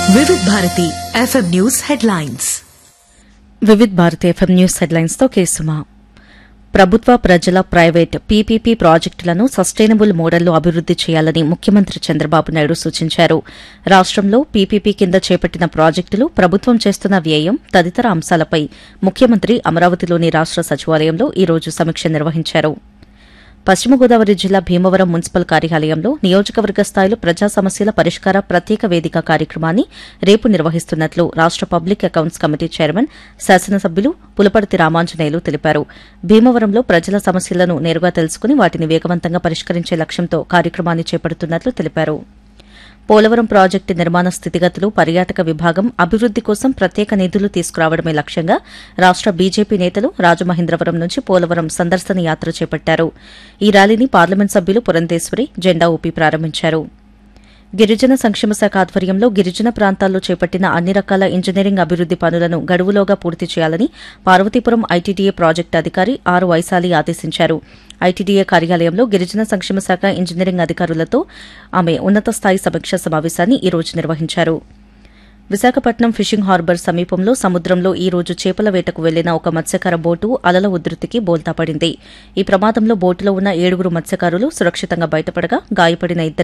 వివిధ Bharati FM news headlines Vividh Bharati FM news headlines తో కేసుమా ప్రభుత్వ ప్రజల ప్రైవేట్ పీపీపీ ప్రాజెక్టులను సస్టైనబుల్ మోడల్లో అభివృద్ది చేయాలని ముఖ్యమంత్రి చంద్రబాబు నాయుడు సూచించారు రాష్టంలో పీపీపీ కింద చేపట్టిన ప్రాజెక్టులు ప్రభుత్వం చేస్తున్న వ్యయం తదితర అంశాలపై ముఖ్యమంత్రి అమరావతిలోని రాష్ట సచివాలయంలో ఈ రోజు సమీక్ష నిర్వహించారు పశ్చిమ గోదావరి జిల్లా భీమవరం మున్సిపల్ కార్యాలయంలో నియోజకవర్గ స్థాయిలో ప్రజా సమస్యల పరిష్కార ప్రత్యేక వేదిక కార్యక్రమాన్ని రేపు నిర్వహిస్తున్నట్లు రాష్ట పబ్లిక్ అకౌంట్స్ కమిటీ చైర్మన్ శాసనసభ్యులు పులపర్తి రామాంజనేయులు తెలిపారు భీమవరంలో ప్రజల సమస్యలను నేరుగా తెలుసుకుని వాటిని వేగవంతంగా పరిష్కరించే లక్ష్యంతో కార్యక్రమాన్ని చేపడుతున్నట్లు తెలిపారు పోలవరం ప్రాజెక్టు నిర్మాణ స్థితిగతులు పర్యాటక విభాగం అభివృద్ది కోసం ప్రత్యేక నిధులు తీసుకురావడమే లక్ష్యంగా రాష్ట బీజేపీ నేతలు రాజమహేంద్రవరం నుంచి పోలవరం సందర్శన యాత్ర చేపట్టారు ఈ ర్యాలీని పార్లమెంట్ సభ్యులు పురంధేశ్వరి జెండా ఊపి ప్రారంభించారు గిరిజన సంక్షేమ శాఖ ఆధ్వర్యంలో గిరిజన ప్రాంతాల్లో చేపట్టిన అన్ని రకాల ఇంజనీరింగ్ అభివృద్ది పనులను గడువులోగా పూర్తి చేయాలని పార్వతీపురం ఐటీడీఏ ప్రాజెక్టు అధికారి ఆర్ వైశాలి ఆదేశించారు ఐటీడీఏ కార్యాలయంలో గిరిజన సంక్షేమ శాఖ ఇంజనీరింగ్ అధికారులతో ఆమె ఉన్నత స్థాయి సమీక్షా సమావేశాన్ని ఈ రోజు నిర్వహించారు విశాఖపట్నం ఫిషింగ్ హార్బర్ సమీపంలో సముద్రంలో ఈ రోజు చేపల వేటకు వెళ్లిన ఒక మత్స్యకార బోటు అలల ఉధృతికి బోల్తా పడింది ఈ ప్రమాదంలో బోటులో ఉన్న ఏడుగురు మత్స్యకారులు సురక్షితంగా బయటపడగా గాయపడిన ఇద్దరు